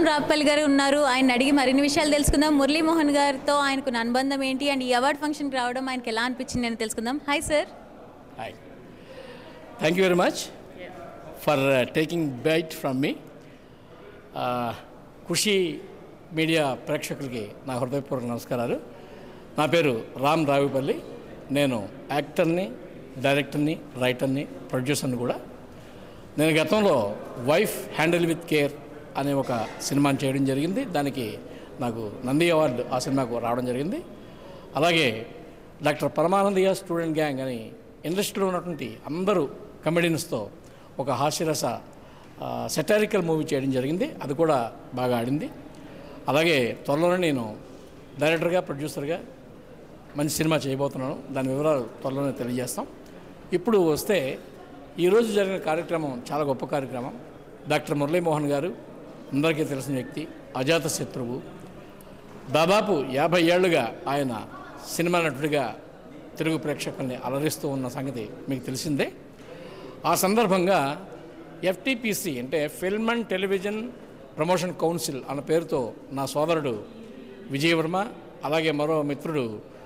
రాప్పల్ గారు ఉన్నారు ఆయన అడిగి మరిన్ని విషయాలు తెలుసుకుందాం మురళీమోహన్ గారితో ఆయనకు అనుబంధం ఏంటి అండ్ ఈ అవార్డ్ ఫంక్షన్కి రావడం ఆయనకి ఎలా అనిపించింది అని తెలుసుకుందాం hi sir Hi. Thank you very much for uh, taking bite from me. Uh, Khushi media ప్రేక్షకులకి నా హృదయపూర్వక నమస్కారాలు నా పేరు రామ్ రావిపల్లి నేను యాక్టర్ని డైరెక్టర్ని రైటర్ని ప్రొడ్యూసర్ని కూడా నేను గతంలో వైఫ్ హ్యాండిల్ విత్ కేర్ అనే ఒక సినిమాని చేయడం జరిగింది దానికి నాకు నంది అవార్డు ఆ సినిమాకు రావడం జరిగింది అలాగే డాక్టర్ పరమానందయ్య స్టూడెంట్ గ్యాంగ్ అని ఇండస్ట్రీలో ఉన్నటువంటి అందరూ కమెడియన్స్తో ఒక హాస్యరస సెటారికల్ మూవీ చేయడం జరిగింది అది కూడా బాగా ఆడింది అలాగే త్వరలోనే నేను డైరెక్టర్గా ప్రొడ్యూసర్గా మంచి సినిమా చేయబోతున్నాను దాని వివరాలు త్వరలోనే తెలియజేస్తాం ఇప్పుడు వస్తే ఈరోజు జరిగిన కార్యక్రమం చాలా గొప్ప కార్యక్రమం డాక్టర్ మురళీమోహన్ గారు అందరికీ తెలిసిన వ్యక్తి అజాత శత్రువు దాదాపు యాభై ఏళ్లుగా ఆయన సినిమా నటుడిగా తెలుగు ప్రేక్షకుల్ని అలరిస్తూ ఉన్న సంగతి మీకు తెలిసిందే ఆ సందర్భంగా ఎఫ్టీపీసీ అంటే film and television promotion council అన్న పేరుతో నా సోదరుడు విజయవర్మ అలాగే మరో మిత్రుడు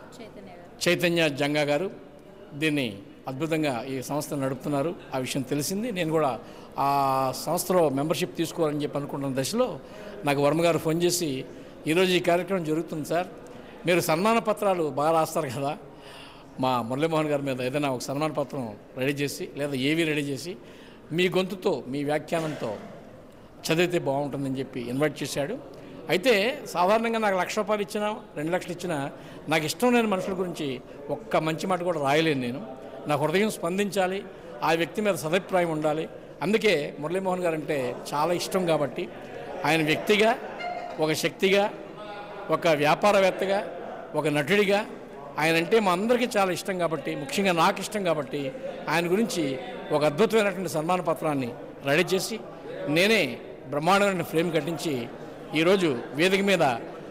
చైతన్య జంగా గారు దీన్ని అద్భుతంగా ఈ సంస్థ నడుపుతున్నారు ఆ విషయం తెలిసింది నేను కూడా ఆ సంస్థలో మెంబర్షిప్ తీసుకోవాలని చెప్పి అనుకుంటున్న దశలో నాకు వర్మ గారు ఫోన్ చేసి ఈరోజు ఈ కార్యక్రమం జరుగుతుంది సార్ మీరు సన్మాన పత్రాలు బాగా రాస్తారు కదా మా మురళీమోహన్ గారి మీద ఏదైనా ఒక సన్మాన పత్రం రెడీ చేసి లేదా ఏవి రెడీ చేసి మీ గొంతుతో మీ వ్యాఖ్యానంతో చదివితే బాగుంటుందని చెప్పి ఇన్వైట్ చేశాడు అయితే సాధారణంగా నాకు లక్ష రూపాయలు ఇచ్చినా రెండు లక్షలు ఇచ్చినా నాకు ఇష్టం లేని మనుషుల గురించి ఒక్క మంచి మాట కూడా రాయలేను నేను నా హృదయం స్పందించాలి ఆ వ్యక్తి మీద సదభిప్రాయం ఉండాలి అందుకే మురళీమోహన్ గారు అంటే చాలా ఇష్టం కాబట్టి ఆయన వ్యక్తిగా ఒక శక్తిగా ఒక వ్యాపారవేత్తగా ఒక నటుడిగా ఆయన అంటే మా అందరికీ చాలా ఇష్టం కాబట్టి ముఖ్యంగా నాకు ఇష్టం కాబట్టి ఆయన గురించి ఒక అద్భుతమైనటువంటి సన్మాన పత్రాన్ని రెడీ చేసి నేనే బ్రహ్మాండమైన ఫ్రేమ్ కట్టించి ఈరోజు వేదిక మీద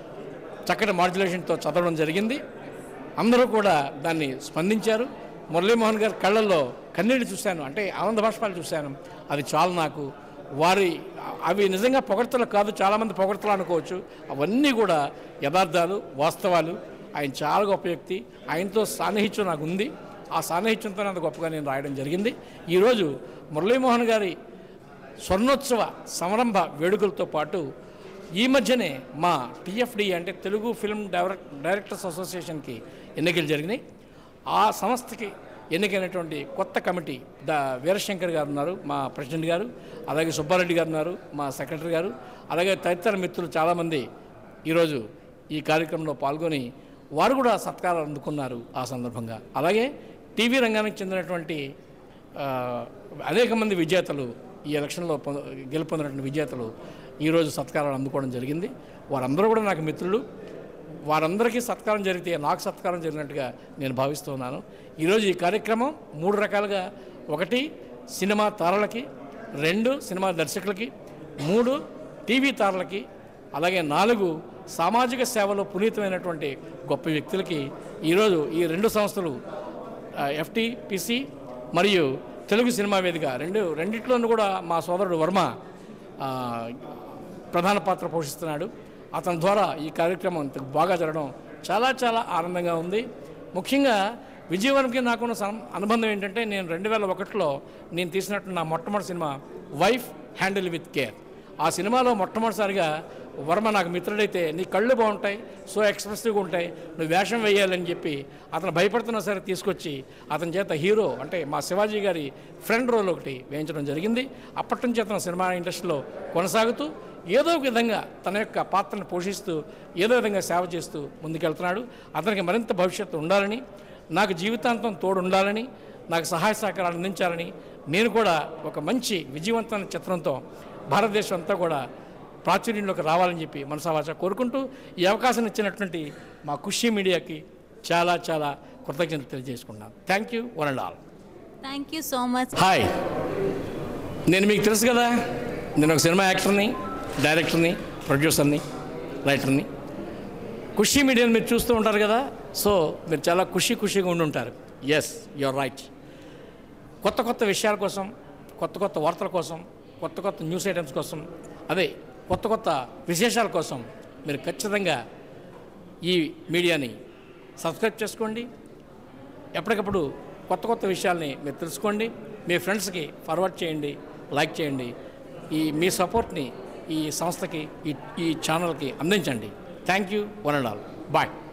చక్కటి మాడ్యులేషన్తో చదవడం జరిగింది అందరూ కూడా దాన్ని స్పందించారు మురళీమోహన్ గారి కళ్ళల్లో కన్నీళ్ళు చూశాను అంటే ఆనంద బాష్పాలు చూశాను అది చాలు నాకు వారి అవి నిజంగా పొగడ్తలు కాదు చాలామంది పొగడ్తలు అనుకోవచ్చు అవన్నీ కూడా యథార్థాలు వాస్తవాలు ఆయన చాలా గొప్ప వ్యక్తి ఆయనతో సాన్నిహిత్యం నాకు ఉంది ఆ సాన్నిహిత్యంతో అంత గొప్పగా నేను రాయడం జరిగింది ఈరోజు మురళీమోహన్ గారి స్వర్ణోత్సవ సంరంభ వేడుకలతో పాటు ఈ మధ్యనే మా టీఎఫ్డి అంటే తెలుగు ఫిల్మ్ డైరెక్ట్ డైరెక్టర్స్ అసోసియేషన్కి ఎన్నికలు జరిగినాయి ఆ సంస్థకి ఎన్నికైనటువంటి కొత్త కమిటీ ద వీరశంకర్ గారు ఉన్నారు మా ప్రెసిడెంట్ గారు అలాగే సుబ్బారెడ్డి గారు ఉన్నారు మా సెక్రటరీ గారు అలాగే తదితర మిత్రులు చాలామంది ఈరోజు ఈ కార్యక్రమంలో పాల్గొని వారు కూడా సత్కారాలు అందుకున్నారు ఆ సందర్భంగా అలాగే టీవీ రంగానికి చెందినటువంటి ఆ, అనేక మంది విజేతలు ఈ ఎలక్షన్లో పొంద- గెలుపొందినటువంటి విజేతలు ఈరోజు సత్కారాలు అందుకోవడం జరిగింది వారందరూ కూడా నాకు మిత్రులు వారందరికీ సత్కారం జరిగితే నాకు సత్కారం జరిగినట్టుగా నేను భావిస్తున్నాను ఈరోజు ఈ కార్యక్రమం మూడు రకాలుగా ఒకటి సినిమా తారలకి రెండు సినిమా దర్శకులకి మూడు టీవీ తారలకి అలాగే నాలుగు సామాజిక సేవలో పునీతమైనటువంటి గొప్ప వ్యక్తులకి ఈరోజు ఈ రెండు సంస్థలు ఎఫ్టీపీసీ మరియు తెలుగు సినిమా వేదిక రెండు రెండిట్లోనూ కూడా మా సోదరుడు వర్మ ఆ, ప్రధాన పాత్ర పోషిస్తున్నాడు అతని ద్వారా ఈ కార్యక్రమం ఇంత బాగా జరగడం చాలా చాలా ఆనందంగా ఉంది ముఖ్యంగా విజయవరంకి నాకున్న సం- అనుబంధం ఏంటంటే నేను రెండు వేల ఒకటిలో నేను తీసినట్టు నా మొట్టమొదటి సినిమా వైఫ్ హ్యాండిల్ విత్ కేర్ ఆ సినిమాలో మొట్టమొదటిసారిగా వర్మ నాకు మిత్రుడైతే నీ కళ్ళు బాగుంటాయి సో ఎక్స్ప్రెసివ్గా ఉంటాయి నువ్వు వేషం వేయాలని చెప్పి అతను భయపడుతున్నా సరే తీసుకొచ్చి అతని చేత హీరో అంటే మా శివాజీ గారి ఫ్రెండ్ రోల్ ఒకటి వేయించడం జరిగింది అప్పటి నుంచి అతను సినిమా ఇండస్ట్రీలో కొనసాగుతూ ఏదో ఒక విధంగా తన యొక్క పాత్రను పోషిస్తూ ఏదో విధంగా సేవ చేస్తూ ముందుకెళ్తున్నాడు అతనికి మరింత భవిష్యత్తు ఉండాలని నాకు జీవితాంతం తోడు ఉండాలని నాకు సహాయ సహకారాలు అందించాలని నేను కూడా ఒక మంచి విజయవంతమైన చిత్రంతో భారతదేశం అంతా కూడా ప్రాచుర్యంలోకి రావాలని చెప్పి మనసావాచ కోరుకుంటూ ఈ అవకాశం ఇచ్చినటువంటి మా ఖుషి మీడియాకి చాలా చాలా కృతజ్ఞతలు తెలియజేసుకున్నాను thank you one and all thank you so much hi నేను మీకు తెలుసు కదా నేను ఒక సినిమా యాక్టర్ని డైరెక్టర్ని ప్రొడ్యూసర్ని రైటర్ని ఖుషి మీడియాని మీరు చూస్తూ ఉంటారు కదా సో మీరు చాలా ఖుషి ఖుషిగా ఉండి ఉంటారు ఎస్ యువర్ రైట్ కొత్త కొత్త విషయాల కోసం కొత్త కొత్త వార్తల కోసం కొత్త కొత్త న్యూస్ ఐటమ్స్ కోసం అదే కొత్త కొత్త విశేషాల కోసం మీరు ఖచ్చితంగా ఈ మీడియాని సబ్స్క్రైబ్ చేసుకోండి ఎప్పటికప్పుడు కొత్త కొత్త విషయాల్ని మీరు తెలుసుకోండి మీ ఫ్రెండ్స్కి ఫార్వర్డ్ చేయండి లైక్ చేయండి ఈ మీ సపోర్ట్ని ఈ సంస్థకి ఈ ఈ ఛానల్కి అందించండి thank you one and all bye